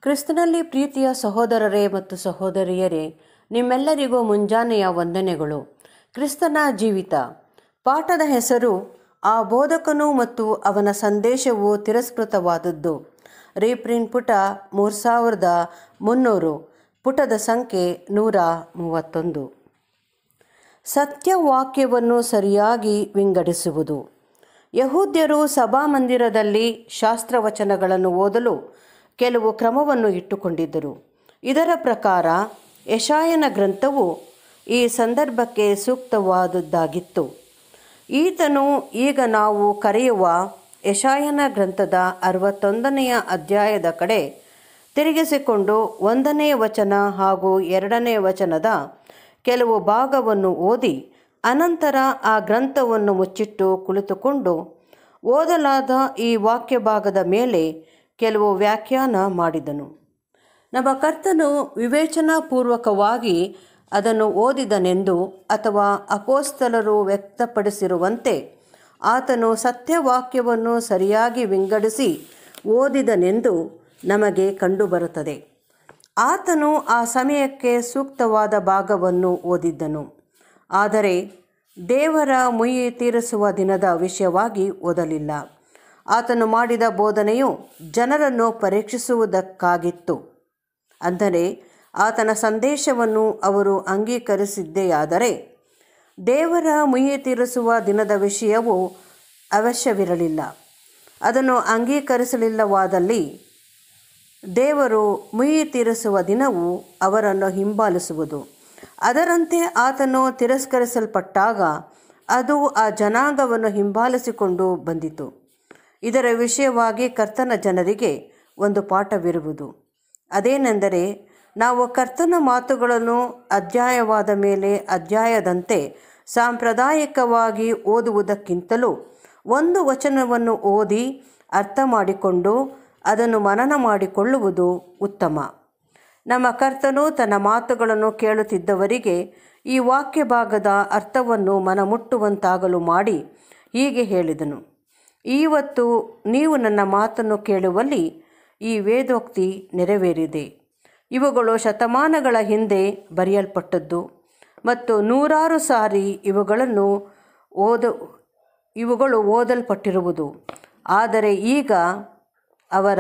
ಕ್ರಿಸ್ತನಲ್ಲಿ ಪ್ರೀತಿಯ ಸಹೋದರರೇ ಮತ್ತು ಸಹೋದರಿಯರೇ ನಿಮ್ಮೆಲ್ಲರಿಗೂ ಮುಂಜಾನೆಯ ವಂದನೆಗಳು ಕ್ರಿಸ್ತನ ಜೀವಿತ ಪಾಠದ ಹೆಸರು ಆ ಬೋಧಕನು ಮತ್ತು ಅವನ ಸಂದೇಶವು ತಿರಸ್ಕೃತವಾದದ್ದು ರೀಪ್ರಿಂಟ್ ಪುಟ ಮೂರು ಸಾವಿರದ ಮುನ್ನೂರು ಪುಟದ ಸಂಖ್ಯೆ ನೂರ ಮೂವತ್ತೊಂದು ಸತ್ಯವಾಕ್ಯವನ್ನು ಸರಿಯಾಗಿ ವಿಂಗಡಿಸುವುದು ಯಹೂದ್ಯರು ಸಭಾಮಂದಿರದಲ್ಲಿ ಶಾಸ್ತ್ರವಚನಗಳನ್ನು ಓದಲು ಕೆಲವು ಕ್ರಮವನ್ನು ಇಟ್ಟುಕೊಂಡಿದ್ದರು ಇದರ ಪ್ರಕಾರ ಯಶಾಯನ ಗ್ರಂಥವು ಈ ಸಂದರ್ಭಕ್ಕೆ ಸೂಕ್ತವಾದದ್ದಾಗಿತ್ತು ಈತನು ಈಗ ನಾವು ಕರೆಯುವ ಯಶಾಯನ ಗ್ರಂಥದ ಅರವತ್ತೊಂದನೆಯ ಅಧ್ಯಾಯದ ಕಡೆ ತಿರುಗಿಸಿಕೊಂಡು ಒಂದನೇ ವಚನ ಹಾಗೂ ಎರಡನೇ ವಚನದ ಕೆಲವು ಭಾಗವನ್ನು ಓದಿ ಅನಂತರ ಆ ಗ್ರಂಥವನ್ನು ಮುಚ್ಚಿಟ್ಟು ಕುಳಿತುಕೊಂಡು ಓದಲಾದ ಈ ವಾಕ್ಯ ಭಾಗದ ಮೇಲೆ ಕೆಲವು ವ್ಯಾಖ್ಯಾನ ಮಾಡಿದನು ನಮ್ಮ ಕರ್ತನು ವಿವೇಚನಾಪೂರ್ವಕವಾಗಿ ಅದನ್ನು ಓದಿದನೆಂದು ಅಥವಾ ಅಪೋಸ್ತಲರು ವ್ಯಕ್ತಪಡಿಸಿರುವಂತೆ ಆತನು ಸತ್ಯವಾಕ್ಯವನ್ನು ಸರಿಯಾಗಿ ವಿಂಗಡಿಸಿ ಓದಿದನೆಂದು ನಮಗೆ ಕಂಡುಬರುತ್ತದೆ ಆತನು ಆ ಸಮಯಕ್ಕೆ ಸೂಕ್ತವಾದ ಭಾಗವನ್ನು ಓದಿದ್ದನು ಆದರೆ ದೇವರ ಮುಯಿ ತೀರಿಸುವ ದಿನದ ವಿಷಯವಾಗಿ ಓದಲಿಲ್ಲ ಆತನು ಮಾಡಿದ ಬೋಧನೆಯು ಜನರನ್ನು ಪರೀಕ್ಷಿಸುವುದಕ್ಕಾಗಿತ್ತು ಅಂದರೆ ಆತನ ಸಂದೇಶವನ್ನು ಅವರು ಅಂಗೀಕರಿಸಿದ್ದೆಯಾದರೆ ದೇವರ ಮುಯಿ ತೀರಿಸುವ ದಿನದ ವಿಷಯವು ಅವಶ್ಯವಿರಲಿಲ್ಲ ಅದನ್ನು ಅಂಗೀಕರಿಸಲಿಲ್ಲವಾದಲ್ಲಿ ದೇವರು ಮುಯಿ ತೀರಿಸುವ ದಿನವು ಅವರನ್ನು ಹಿಂಬಾಲಿಸುವುದು ಅದರಂತೆ ಆತನು ತಿರಸ್ಕರಿಸಲ್ಪಟ್ಟಾಗ ಅದು ಆ ಜನಾಂಗವನ್ನು ಹಿಂಬಾಲಿಸಿಕೊಂಡು ಬಂದಿತು ಇದರ ವಿಷಯವಾಗಿ ಕರ್ತನ ಜನರಿಗೆ ಒಂದು ಪಾಠವಿರುವುದು ಅದೇನೆಂದರೆ ನಾವು ಕರ್ತನ ಮಾತುಗಳನ್ನು ಅಧ್ಯಾಯವಾದ ಮೇಲೆ ಅಧ್ಯಾಯದಂತೆ ಸಾಂಪ್ರದಾಯಿಕವಾಗಿ ಓದುವುದಕ್ಕಿಂತಲೂ ಒಂದು ವಚನವನ್ನು ಓದಿ ಅರ್ಥ ಮಾಡಿಕೊಂಡು ಅದನ್ನು ಮನನ ಮಾಡಿಕೊಳ್ಳುವುದು ಉತ್ತಮ ನಮ್ಮ ಕರ್ತನು ತನ್ನ ಮಾತುಗಳನ್ನು ಕೇಳುತ್ತಿದ್ದವರಿಗೆ ಈ ವಾಕ್ಯ ಭಾಗದ ಅರ್ಥವನ್ನು ಮನಮುಟ್ಟುವಂತಾಗಲು ಮಾಡಿ ಹೀಗೆ ಹೇಳಿದನು ಇವತ್ತು ನೀವು ನನ್ನ ಮಾತನ್ನು ಕೇಳುವಲ್ಲಿ ಈ ವೇದೋಕ್ತಿ ನೆರವೇರಿದೆ ಇವುಗಳು ಶತಮಾನಗಳ ಹಿಂದೆ ಬರೆಯಲ್ಪಟ್ಟದ್ದು ಮತ್ತು ನೂರಾರು ಸಾರಿ ಇವುಗಳನ್ನು ಓದ ಇವುಗಳು ಓದಲ್ಪಟ್ಟಿರುವುದು ಆದರೆ ಈಗ ಅವರ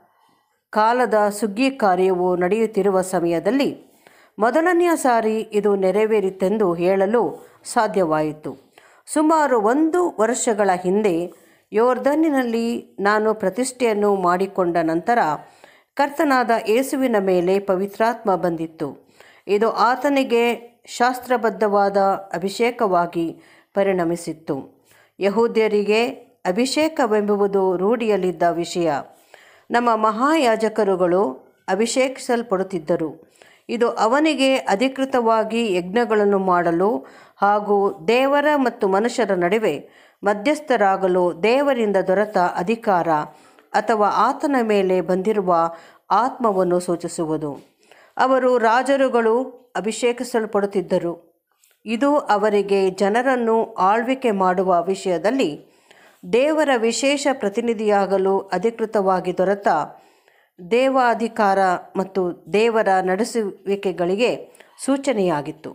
ಕಾಲದ ಸುಗ್ಗಿ ಕಾರ್ಯವು ನಡೆಯುತ್ತಿರುವ ಸಮಯದಲ್ಲಿ ಮೊದಲನೆಯ ಸಾರಿ ಇದು ನೆರವೇರಿತೆಂದು ಹೇಳಲು ಸಾಧ್ಯವಾಯಿತು ಸುಮಾರು ಒಂದು ವರ್ಷಗಳ ಹಿಂದೆ ಯೋರ್ಧನಿನಲ್ಲಿ ನಾನು ಪ್ರತಿಷ್ಠೆಯನ್ನು ಮಾಡಿಕೊಂಡ ನಂತರ ಕರ್ತನಾದ ಯೇಸುವಿನ ಮೇಲೆ ಪವಿತ್ರಾತ್ಮ ಬಂದಿತ್ತು ಇದು ಆತನಿಗೆ ಶಾಸ್ತ್ರಬದ್ಧವಾದ ಅಭಿಷೇಕವಾಗಿ ಪರಿಣಮಿಸಿತ್ತು ಯಹೂದ್ಯರಿಗೆ ಅಭಿಷೇಕವೆಂಬುದು ರೂಢಿಯಲ್ಲಿದ್ದ ವಿಷಯ ನಮ್ಮ ಮಹಾಯಾಜಕರುಗಳು ಅಭಿಷೇಕಿಸಲ್ಪಡುತ್ತಿದ್ದರು ಇದು ಅವನಿಗೆ ಅಧಿಕೃತವಾಗಿ ಯಜ್ಞಗಳನ್ನು ಮಾಡಲು ಹಾಗೂ ದೇವರ ಮತ್ತು ಮನುಷ್ಯರ ನಡುವೆ ಮಧ್ಯಸ್ಥರಾಗಲು ದೇವರಿಂದ ದೊರೆತ ಅಧಿಕಾರ ಅಥವಾ ಆತನ ಮೇಲೆ ಬಂದಿರುವ ಆತ್ಮವನ್ನು ಸೂಚಿಸುವುದು ಅವರು ರಾಜರುಗಳು ಅಭಿಷೇಕಿಸಲ್ಪಡುತ್ತಿದ್ದರು ಇದು ಅವರಿಗೆ ಜನರನ್ನು ಆಳ್ವಿಕೆ ಮಾಡುವ ವಿಷಯದಲ್ಲಿ ದೇವರ ವಿಶೇಷ ಪ್ರತಿನಿಧಿಯಾಗಲು ಅಧಿಕೃತವಾಗಿ ದೊರೆತ ದೇವಾಧಿಕಾರ ಮತ್ತು ದೇವರ ನಡೆಸುವಿಕೆಗಳಿಗೆ ಸೂಚನೆಯಾಗಿತ್ತು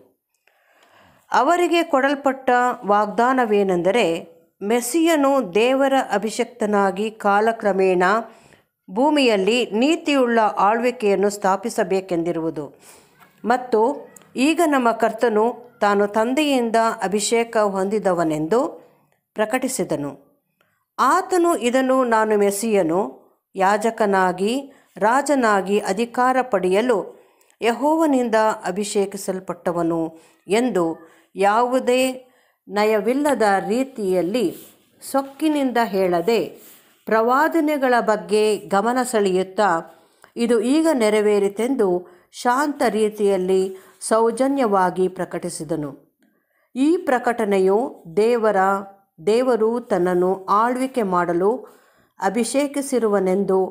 ಅವರಿಗೆ ಕೊಡಲ್ಪಟ್ಟ ವಾಗ್ದಾನವೇನೆಂದರೆ ಮೆಸ್ಸಿಯನು ದೇವರ ಅಭಿಷಕ್ತನಾಗಿ ಕಾಲಕ್ರಮೇಣ ಭೂಮಿಯಲ್ಲಿ ನೀತಿಯುಳ್ಳ ಆಳ್ವಿಕೆಯನ್ನು ಸ್ಥಾಪಿಸಬೇಕೆಂದಿರುವುದು ಮತ್ತು ಈಗ ನಮ್ಮ ಕರ್ತನು ತಾನು ತಂದೆಯಿಂದ ಅಭಿಷೇಕ ಹೊಂದಿದವನೆಂದು ಪ್ರಕಟಿಸಿದನು ಆತನು ಇದನ್ನು ನಾನು ಮೆಸ್ಸಿಯನು ಯಾಜಕನಾಗಿ ರಾಜನಾಗಿ ಅಧಿಕಾರ ಪಡೆಯಲು ಯಹೋವನಿಂದ ಅಭಿಷೇಕಿಸಲ್ಪಟ್ಟವನು ಎಂದು ಯಾವುದೇ ನಯವಿಲ್ಲದ ರೀತಿಯಲ್ಲಿ ಸೊಕ್ಕಿನಿಂದ ಹೇಳದೆ ಪ್ರವಾದನೆಗಳ ಬಗ್ಗೆ ಗಮನ ಸೆಳೆಯುತ್ತಾ ಇದು ಈಗ ನೆರವೇರಿತೆಂದು ಶಾಂತ ರೀತಿಯಲ್ಲಿ ಸೌಜನ್ಯವಾಗಿ ಪ್ರಕಟಿಸಿದನು ಈ ಪ್ರಕಟಣೆಯು ದೇವರ ದೇವರು ತನ್ನನ್ನು ಆಳ್ವಿಕೆ ಮಾಡಲು ಅಭಿಷೇಕಿಸಿರುವನೆಂದು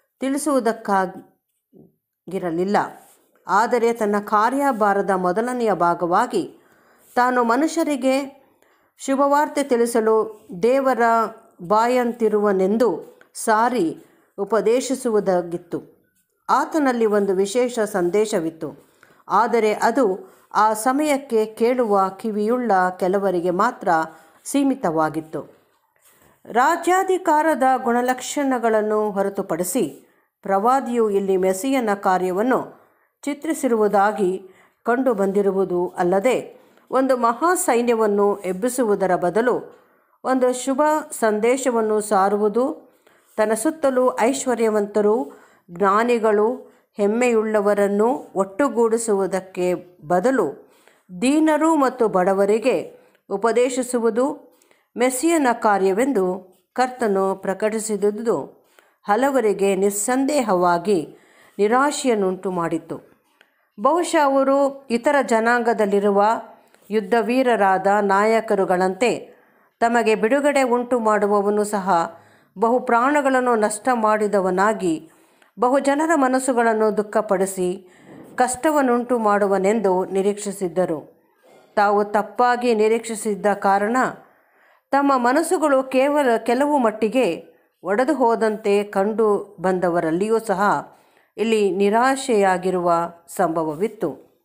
ತಿಳಿಸುವುದಕ್ಕಾಗಿರಲಿಲ್ಲ ಆದರೆ ತನ್ನ ಕಾರ್ಯಭಾರದ ಮೊದಲನೆಯ ಭಾಗವಾಗಿ ತಾನು ಮನುಷ್ಯರಿಗೆ ಶುಭವಾರ್ತೆ ತಿಳಿಸಲು ದೇವರ ಬಾಯಂತಿರುವನೆಂದು ಸಾರಿ ಉಪದೇಶಿಸುವುದಾಗಿತ್ತು ಆತನಲ್ಲಿ ಒಂದು ವಿಶೇಷ ಸಂದೇಶವಿತ್ತು ಆದರೆ ಅದು ಆ ಸಮಯಕ್ಕೆ ಕೇಳುವ ಕಿವಿಯುಳ್ಳ ಕೆಲವರಿಗೆ ಮಾತ್ರ ಸೀಮಿತವಾಗಿತ್ತು ರಾಜ್ಯಾಧಿಕಾರದ ಗುಣಲಕ್ಷಣಗಳನ್ನು ಹೊರತುಪಡಿಸಿ ಪ್ರವಾದಿಯು ಇಲ್ಲಿ ಮೆಸ್ಸಿಯನ ಕಾರ್ಯವನ್ನು ಚಿತ್ರಿಸಿರುವುದಾಗಿ ಕಂಡು ಬಂದಿರುವುದು ಅಲ್ಲದೆ ಒಂದು ಮಹಾ ಸೈನ್ಯವನ್ನು ಎಬ್ಬಿಸುವುದರ ಬದಲು ಒಂದು ಶುಭ ಸಂದೇಶವನ್ನು ಸಾರುವುದು ತನ್ನ ಸುತ್ತಲೂ ಐಶ್ವರ್ಯವಂತರು ಜ್ಞಾನಿಗಳು ಹೆಮ್ಮೆಯುಳ್ಳವರನ್ನು ಒಟ್ಟುಗೂಡಿಸುವುದಕ್ಕೆ ಬದಲು ದೀನರು ಮತ್ತು ಬಡವರಿಗೆ ಉಪದೇಶಿಸುವುದು ಮೆಸ್ಸಿಯನ ಕಾರ್ಯವೆಂದು ಕರ್ತನು ಪ್ರಕಟಿಸಿದುದು ಹಲವರಿಗೆ ನಿಸ್ಸಂದೇಹವಾಗಿ ನಿರಾಶೆಯನ್ನುಂಟು ಮಾಡಿತ್ತು ಬಹುಶಃ ಅವರು ಇತರ ಜನಾಂಗದಲ್ಲಿರುವ ಯುದ್ಧವೀರರಾದ ನಾಯಕರುಗಳಂತೆ ತಮಗೆ ಬಿಡುಗಡೆ ಉಂಟು ಮಾಡುವವನು ಸಹ ಬಹು ಪ್ರಾಣಗಳನ್ನು ನಷ್ಟ ಮಾಡಿದವನಾಗಿ ಬಹು ಜನರ ಮನಸ್ಸುಗಳನ್ನು ದುಃಖಪಡಿಸಿ ಕಷ್ಟವನ್ನುಂಟು ಮಾಡುವನೆಂದು ನಿರೀಕ್ಷಿಸಿದ್ದರು ತಾವು ತಪ್ಪಾಗಿ ನಿರೀಕ್ಷಿಸಿದ್ದ ಕಾರಣ ತಮ್ಮ ಮನಸ್ಸುಗಳು ಕೇವಲ ಕೆಲವು ಮಟ್ಟಿಗೆ ಒಡೆದು ಹೋದಂತೆ ಕಂಡು ಬಂದವರಲ್ಲಿಯೂ ಸಹ ಇಲ್ಲಿ ನಿರಾಶೆಯಾಗಿರುವ ಸಂಭವವಿತ್ತು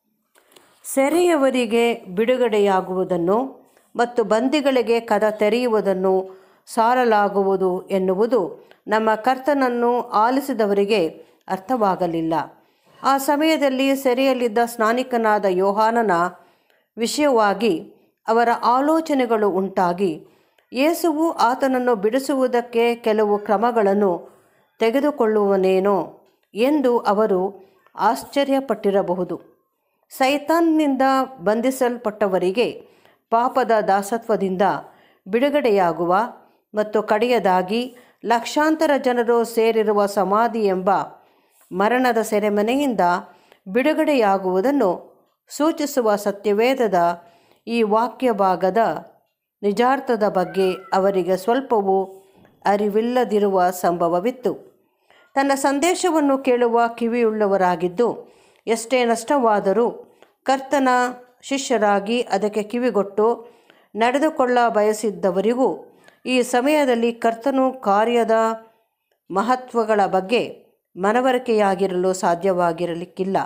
ಸೆರೆಯವರಿಗೆ ಬಿಡುಗಡೆಯಾಗುವುದನ್ನು ಮತ್ತು ಬಂದಿಗಳಿಗೆ ಕದ ತೆರೆಯುವುದನ್ನು ಸಾರಲಾಗುವುದು ಎನ್ನುವುದು ನಮ್ಮ ಕರ್ತನನ್ನು ಆಲಿಸಿದವರಿಗೆ ಅರ್ಥವಾಗಲಿಲ್ಲ ಆ ಸಮಯದಲ್ಲಿ ಸೆರೆಯಲ್ಲಿದ್ದ ಸ್ನಾನಿಕನಾದ ಯೋಹಾನನ ವಿಷಯವಾಗಿ ಅವರ ಆಲೋಚನೆಗಳು ಉಂಟಾಗಿ ಯೇಸುವು ಆತನನ್ನು ಬಿಡಿಸುವುದಕ್ಕೆ ಕೆಲವು ಕ್ರಮಗಳನ್ನು ತೆಗೆದುಕೊಳ್ಳುವನೇನೋ ಎಂದು ಅವರು ಆಶ್ಚರ್ಯಪಟ್ಟಿರಬಹುದು ಸೈತಾನ್ನಿಂದ ಬಂಧಿಸಲ್ಪಟ್ಟವರಿಗೆ ಪಾಪದ ದಾಸತ್ವದಿಂದ ಬಿಡುಗಡೆಯಾಗುವ ಮತ್ತು ಕಡೆಯದಾಗಿ ಲಕ್ಷಾಂತರ ಜನರು ಸೇರಿರುವ ಸಮಾಧಿ ಎಂಬ ಮರಣದ ಸೆರೆಮನೆಯಿಂದ ಬಿಡುಗಡೆಯಾಗುವುದನ್ನು ಸೂಚಿಸುವ ಸತ್ಯವೇದದ ಈ ವಾಕ್ಯ ಭಾಗದ ನಿಜಾರ್ಥದ ಬಗ್ಗೆ ಅವರಿಗೆ ಸ್ವಲ್ಪವೂ ಅರಿವಿಲ್ಲದಿರುವ ಸಂಭವವಿತ್ತು ತನ್ನ ಸಂದೇಶವನ್ನು ಕೇಳುವ ಕಿವಿಯುಳ್ಳವರಾಗಿದ್ದು ಎಷ್ಟೇ ನಷ್ಟವಾದರೂ ಕರ್ತನ ಶಿಷ್ಯರಾಗಿ ಅದಕ್ಕೆ ಕಿವಿಗೊಟ್ಟು ನಡೆದುಕೊಳ್ಳ ಬಯಸಿದ್ದವರಿಗೂ ಈ ಸಮಯದಲ್ಲಿ ಕರ್ತನು ಕಾರ್ಯದ ಮಹತ್ವಗಳ ಬಗ್ಗೆ ಮನವರಿಕೆಯಾಗಿರಲು ಸಾಧ್ಯವಾಗಿರಲಿಕ್ಕಿಲ್ಲ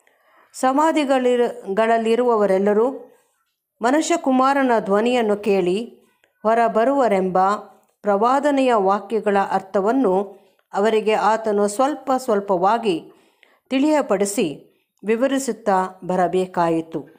ಸಮಾಧಿಗಳಿಗಳಲ್ಲಿರುವವರೆಲ್ಲರೂ ಮನುಷ್ಯಕುಮಾರನ ಧ್ವನಿಯನ್ನು ಕೇಳಿ ಹೊರಬರುವರೆಂಬ ಪ್ರವಾದನೆಯ ವಾಕ್ಯಗಳ ಅರ್ಥವನ್ನು ಅವರಿಗೆ ಆತನು ಸ್ವಲ್ಪ ಸ್ವಲ್ಪವಾಗಿ ತಿಳಿಯಪಡಿಸಿ ವಿವರಿಸುತ್ತಾ ಬರಬೇಕಾಯಿತು